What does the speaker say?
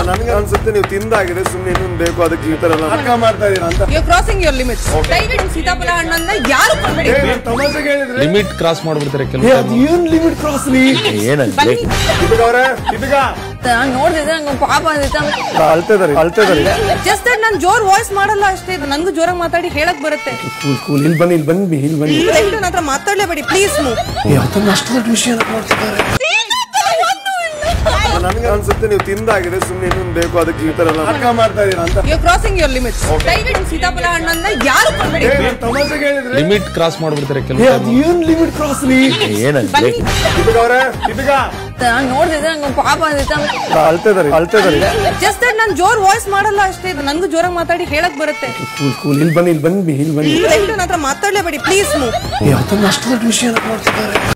ನನಗೆ ಅನ್ಸುತ್ತೆ ನೀವು ತಿಂದಾಗಿದೆ ಸುಮ್ಮನೆ ಇನ್ನೊಂದು ಬೇಕು ಅದಕ್ಕೆ ಈ ತರ ಎಲ್ಲ ನಾಟಕ ಮಾಡ್ತಾ ಇದೀರಾ ಅಂತ ಯು ಕ್ರಾಸಿಂಗ್ ಯುವರ್ ಲಿಮಿಟ್ಸ್ ದಯವಿಟ್ಟು ಸೀತಾಫಲ ಹಣ್ಣನ್ನ ಯಾರು ಕೊಡ್ಬೇಡಿ ಏ, ನಾನ್ ತಮಾಷೆಗೆ ಹೇಳಿದ್ರೆ ಲಿಮಿಟ್ ಕ್ರಾಸ್ ಮಾಡ್ಬಿಡ್ತಾರೆ ಏ, ಕೆಲವು ಅದ್ ಏನ್ ಲಿಮಿಟ್ ಕ್ರಾಸ್ ರೀ ಏನಂದ್ರೆ ಬನ್ನಿ ಇದಗ ಅವ್ರೆ ಇದಗ ನಾನು ನೋಡ್ದಿದ್ರೆ ನಂಗೆ ಪಾಪ ಅಂದಿತ್ತು ಅಳ್ತಿದಾರೆ ಅಳ್ತಿದಾರೆ ಜಸ್ಟ್ ದಟ್ ನಾನು ಜೋರ್ ವಾಯ್ಸ್ ಮಾಡಲ್ಲ ಅಷ್ಟೇ ನನಗೂ ಜೋರಾಗಿ ಮಾತಾಡಿ ಹೇಳಕ್ ಬರುತ್ತೆ ಕೂಲ್ ಕೂಲ್ ಇಲ್ಲಿ ಬನ್ನಿ ಇಲ್ಲಿ ಬನ್ನಿ ಇಲ್ಲಿ ಬನ್ನಿ ದಯವಿಟ್ಟು ನನ್ನ ಹತ್ರ ಮಾತಾಡ್ಲೇಬೇಡಿ ಪ್ಲೀಸ್ ಮೂವ್ ಯಾವತ್ತೊಂದು ಅಷ್ಟು ದೊಡ್ಡ ವಿಷಯ ಮಾಡ್ತಿದ್ದಾರೆ ನನಗೆ ಅನ್ಸುತ್ತೆ ನೀವು ತಿಂದಾಗಿದೆ ಸುಮ್ಮನೆ ಇನ್ನೊಂದು ಬೇಕು ಅದಕ್ಕೆ ಈ ತರ ಎಲ್ಲ ನಾಟಕ ಮಾಡ್ತಾ ಇದೀರಾ ಅಂತ ಯು ಕ್ರಾಸಿಂಗ್ ಯುವರ್ ಲಿಮಿಟ್ಸ್ ದಯವಿಟ್ಟು ಸೀತಾಫಲ ಹಣ್ಣನ್ನ ಯಾರು ಕೊಡ್ಬೇಡಿ ಏ, ನಾನ್ ತಮಾಷೆಗೆ ಹೇಳಿದ್ರೆ ಲಿಮಿಟ್ ಕ್ರಾಸ್ ಮಾಡ್ಬಿಡ್ತಾರೆ ಏ, ಕೆಲವು ಅದ್ ಏನ್ ಲಿಮಿಟ್ ಕ್ರಾಸ್ ರೀ ಏನಂದ್ರೆ ಬನ್ನಿ ಇದಗ ಅವ್ರೆ ಇದಗ ನಾನು ನೋಡ್ದಿದ್ರೆ ನಂಗೆ ಪಾಪ ಅಂದಿತ್ತು ಅಳ್ತಿದಾರೆ ಅಳ್ತಿದಾರೆ ಜಸ್ಟ್ ದಟ್ ನಾನು ಜೋರ್ ವಾಯ್ಸ್ ಮಾಡಲ್ಲ ಅಷ್ಟೇ ನನಗೂ ಜೋರಾಗಿ ಮಾತಾಡಿ ಹೇಳಕ್ ಬರುತ್ತೆ ಕೂಲ್ ಕೂಲ್ ಇಲ್ಲಿ ಬನ್ನಿ ಇಲ್ಲಿ ಬನ್ನಿ ಇಲ್ಲಿ ಬನ್ನಿ ದಯವಿಟ್ಟು ನನ್ನ ಹತ್ರ ಮಾತಾಡ್ಲೇಬೇಡಿ ಪ್ಲೀಸ್ ಮೂವ್ ಯಾವತ್ತೊಂದು ಅಷ್ಟು ದೊಡ್ಡ ವಿಷಯ ಮಾಡ್ತಿದ್ದಾರೆ